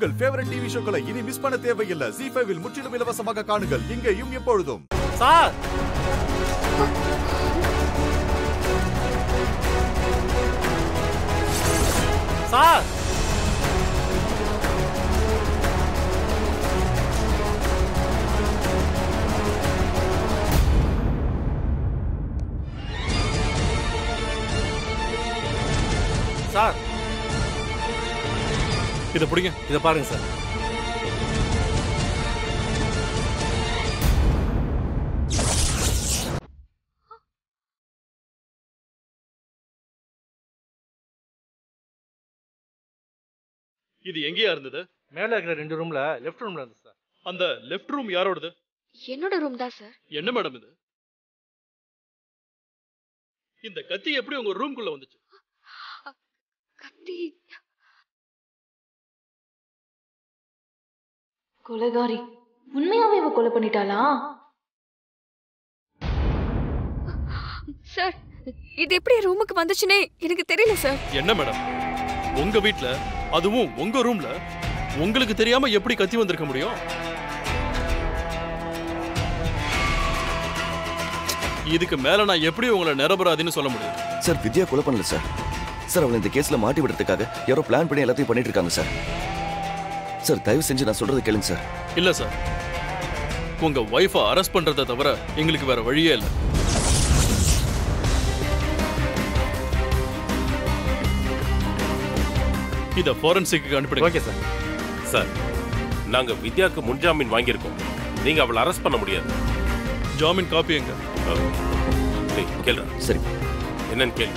உங்கள் favourite TV ஷோக்களை இனி miss பண்ண தேவையில்லை ஜி ஃபைவில் முற்றிலும் இலவசமாக காணுங்கள் இங்கேயும் எப்பொழுதும் சார் சார் சார் இதை பிடிங்க இதை பாருங்க சார் இது எங்கேயா இருந்தது மேலே இருக்கிற ரெண்டு ரூம்ல லெஃப்ட் ரூம்ல இருந்து சார் அந்த லெஃப்ட் ரூம் யாரோடது என்னோட ரூம் தான் சார் என்ன மேடம் இது இந்த கத்தி எப்படி உங்க ரூம்குள்ள வந்துச்சு கத்தி கொலைகாரி உண்மையாவே இவ கொலை பண்ணிட்டாளா சார் இது எப்படி ரூமுக்கு வந்துச்சுனே எனக்கு தெரியல சார் என்ன மேடம் உங்க வீட்ல அதுவும் உங்க ரூம்ல உங்களுக்கு தெரியாம எப்படி கத்தி வந்திருக்க முடியும் இதுக்கு மேல நான் எப்படி உங்களை நிரபராதின்னு சொல்ல முடியும் சார் வித்யா கொலை பண்ணல சார் சார் அவளை இந்த கேஸ்ல மாட்டி விடுறதுக்காக யாரோ பிளான் பண்ணி எல்லாத்தையும் பண்ணிட்டு இருக்காங்க சார் சார் தயவு செஞ்சு நான் சொல்றதை கேளுங்க சார் இல்ல சார் உங்க ஒய்ஃபை அரெஸ்ட் பண்றதை தவிர எங்களுக்கு வேற வழியே இல்லை இத ஃபாரன்சிக்கு அனுப்பிடுங்க ஓகே சார் சார் நாங்க வித்யாக்கு முன்ஜாமீன் வாங்கியிருக்கோம் நீங்க அவளை அரெஸ்ட் பண்ண முடியாது ஜாமீன் காப்பி எங்க டேய், கேளுடா சரி என்னன்னு கேளு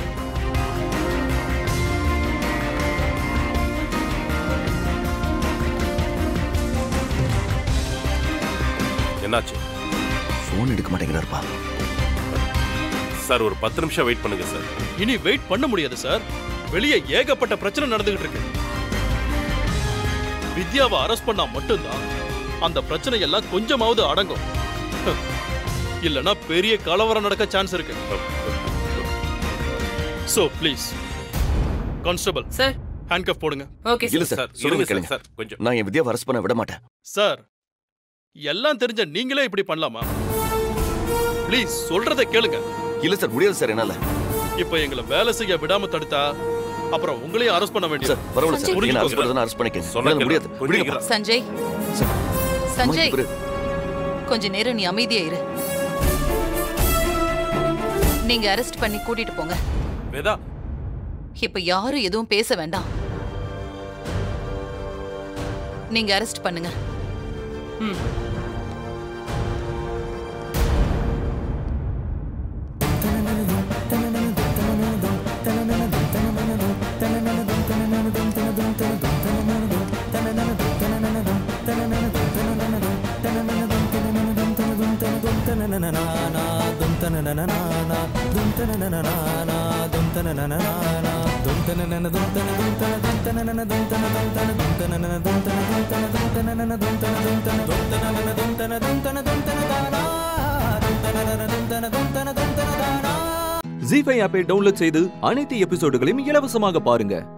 என்னாச்சு ஃபோன் எடுக்க மாட்டேங்கிறாருப்பா சார் ஒரு பத்து நிமிஷம் வெயிட் பண்ணுங்க சார் இனி வெயிட் பண்ண முடியாது சார் வெளியே ஏகப்பட்ட பிரச்சனை நடந்துகிட்டு இருக்கு வித்யாவை அரெஸ்ட் பண்ணா மட்டும்தான் அந்த பிரச்சனை எல்லாம் கொஞ்சமாவது அடங்கும் இல்லனா பெரிய கலவரம் நடக்க சான்ஸ் இருக்கு so please constable sir handcuff போடுங்க ஓகே இல்ல சார் சார் சார் சொல்லுங்க இருங்க கேளுங்க சார் சார் கொஞ்சம் நான் என் வித்யாவை அரெஸ்ட் பண்ண விட மாட்டேன் சார் எல்லாம் தெரிஞ்ச நீங்களே இப்படி பண்ணலாமா ப்ளீஸ் சொல்றதை கேளுங்க இல்ல சார் முடியாது சார் என்னால இப்ப எங்களை வேலை செய்ய விடாம தடுத்தா அப்புறம் உங்களையும் அரெஸ்ட் பண்ண சார் வேண்டியது பரவாயில்ல சார் புரிஞ்சுக்கோங்க. என்ன அரெஸ்ட் பண்ணுறதுனா அரெஸ்ட் பண்ணிக்கங்க சொன்னா என்னால முடியாது கேளு. விடுங்கப்பா. புரிஞ்சுக்கிறேன். சஞ்சய் சார் சஞ்சய் இவரு கொஞ்ச நேரம் நீ அமைதியா இரு நீங்க அரெஸ்ட் பண்ணி கூட்டிட்டு போங்க வேதா இப்ப யாரும் எதுவும் பேச வேண்டாம் நீங்க அரெஸ்ட் பண்ணுங்க ம் ஜி ஃபைவ் ஆப்பை டவுன்லோட் செய்து அனைத்து எபிசோடுகளையும் இலவசமாக பாருங்க